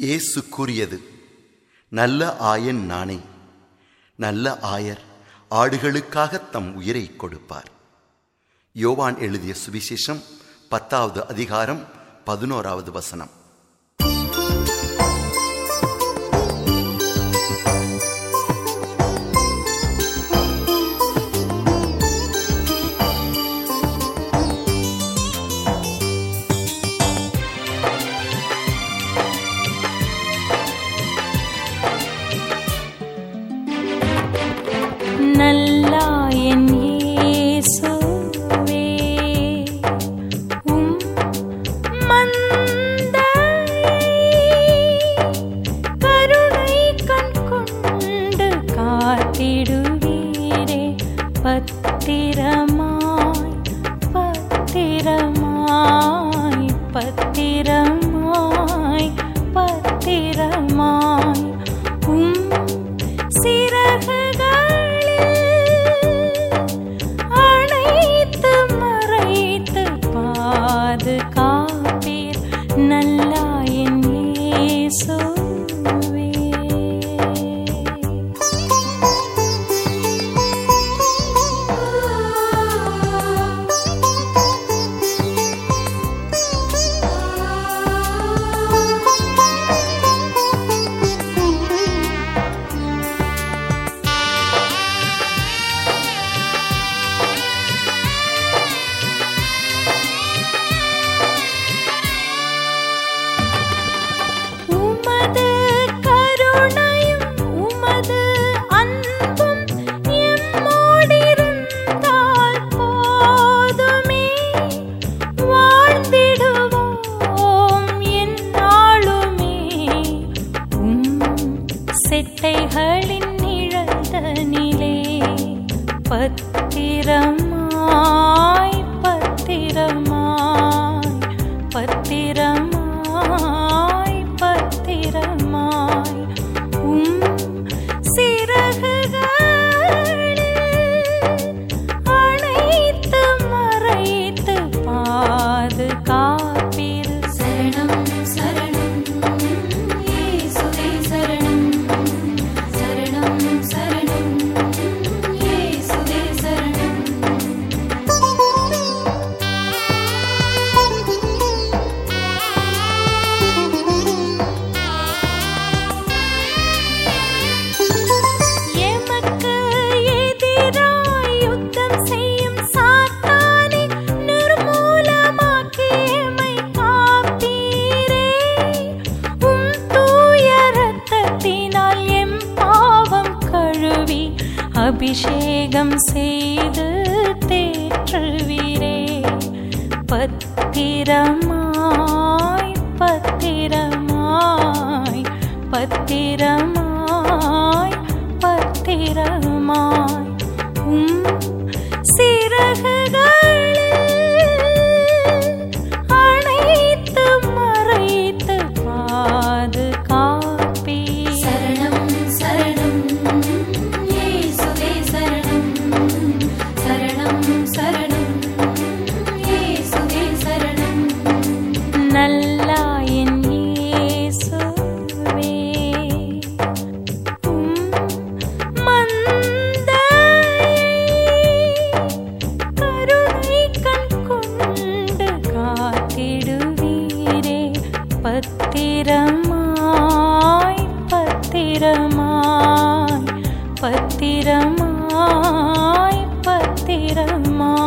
இயேசு கூறியது நல்ல ஆயன் நானே நல்ல ஆயர் ஆடுகளுக்காக தம் உயிரை கொடுப்பார் யோவான் எழுதிய சுவிசேஷம் பத்தாவது அதிகாரம் பதினோராவது வசனம் நல்லாயன் இயேசுவே உம் மந்தையை கருணை கண் கொண்டு காத்திடுவீரே பத்திரமாய் பத்திரமாய் பத்திரமாய் பத்திரமாய் உம் சிறகுகளில் அணைத்து மறைத்து பாதுகாப்பீர் நல்லாயன் இயேசுவே உமது கருணையும் உமது அன்பும் எம்மோடிருந்தால் போதுமே வாழ்ந்திடுவோம் எந்நாளுமே உம் செட்டைகளின் நிழந்தனிலே பத்திரமாய் பத்திரமாய் பத்திரமாய் பத்திரமாய் உம் சிறகுகளில் அணைத்து மறைத்து பாதுகாப்பீர் சரணம் சரணம் இயேசுவே சரணம் சரணம் சரணம் இயேசுவே சரணம் எமக்கு எதிராய் யுத்தம் செய்யும் சாத்தானை நிர்மூலமாக்கி எம்மை காப்பீரே. உம் தூய இரத்தத்தினால் எம் பாவம் கழுவி அபிஷேகம் செய்து தேற்றுவீரே பத்திரமாய் பத்திரமாய் பத்திரமாய் பத்திரமாய் உம் சிறகுகளில் அணைத்து மறைத்து பாதுகாப்பீர் சரணம் சரணம் இயேசுவே சரணம் சரணம் சரணம் இயேசுவே சரணம் நல்லாயன் இயேசுவே உம் மந்தையை கருணை கண் கொண்டு காத்திடுவீரே பத்திரமாய் பத்திரமாய் பத்திரமாய் பத்திரமாய்